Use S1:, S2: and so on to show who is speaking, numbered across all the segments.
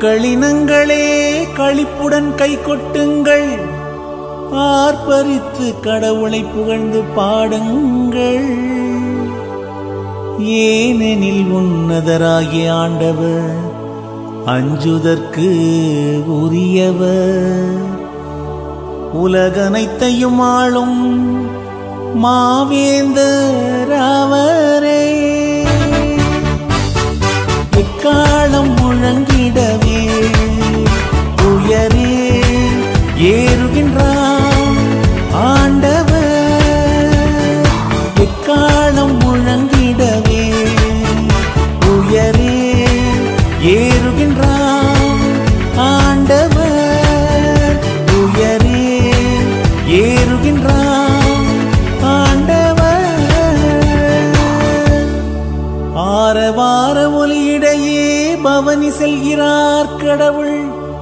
S1: மக்களினங்களே களிப்புடன் கை கொட்டுங்கள் ஆர்ப்பரித்து கடவுளை புகழ்ந்து பாடுங்கள் ஏனெனில் உன்னதராகிய ஆண்டவர் அஞ்சுதற்கு உரியவர் உலகனைத்தையும் ஆளும் மாவேந்தர் அவரே எக்காலம் முழங்கிடவே உயரே ஏறுகின்றான் ஆண்டவர் எக்காலம் முழங்கிடவே உயரே ஏறுகின்றான் ஆண்டவர் உயரே ஏறுகின்றான் ஆண்டவர் ஆரவார ஒலியிடையே பவனி செல்கிறார் கடவுள்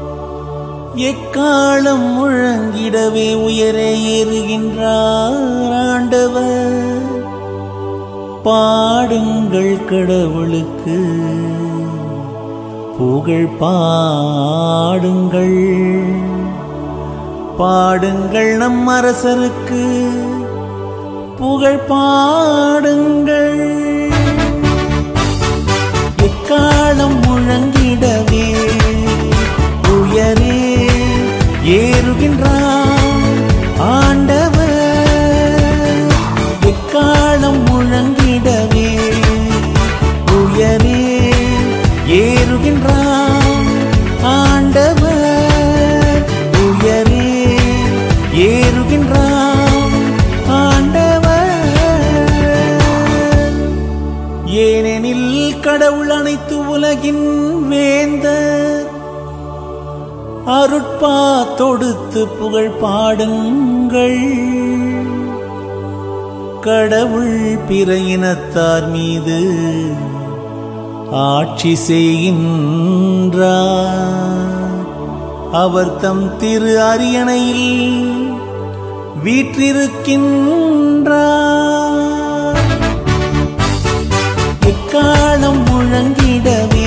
S1: எக்காலம் முழங்கிடவே உயரே ஏறுகின்றார் ஆண்டவர் பாடுங்கள் கடவுளுக்கு புகழ் பாடுங்கள் பாடுங்கள் நம் அரசருக்கு புகழ் பாடுங்கள் எக்காலம் முழங்கிடவே உயரே ஏறுகின்றான் ஆண்டவர் எக்காலம் முழங்கிடவே உயரே ஏறுகின்றான் ஆண்டவர் உயரே ஏறுகின்றான் ஆண்டவர் ஏனெனில் கடவுள் அனைத்து உலகின் வேந்தர் அருட்பா தொடுத்து புகழ் பாடுங்கள் கடவுள் பிற இனத்தார் மீது ஆட்சி செய்கின்றார் அவர் தம் திரு அரியணையில் வீற்றிருக்கின்றார் எக்காலம் முழங்கிடவே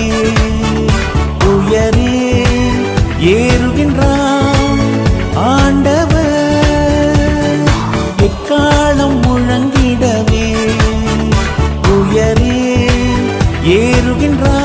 S1: உயரே ஏறுகின்றான் ஆண்டவர் எக்காலம் முழங்கிடவே உயரே ஏறுகின்றான்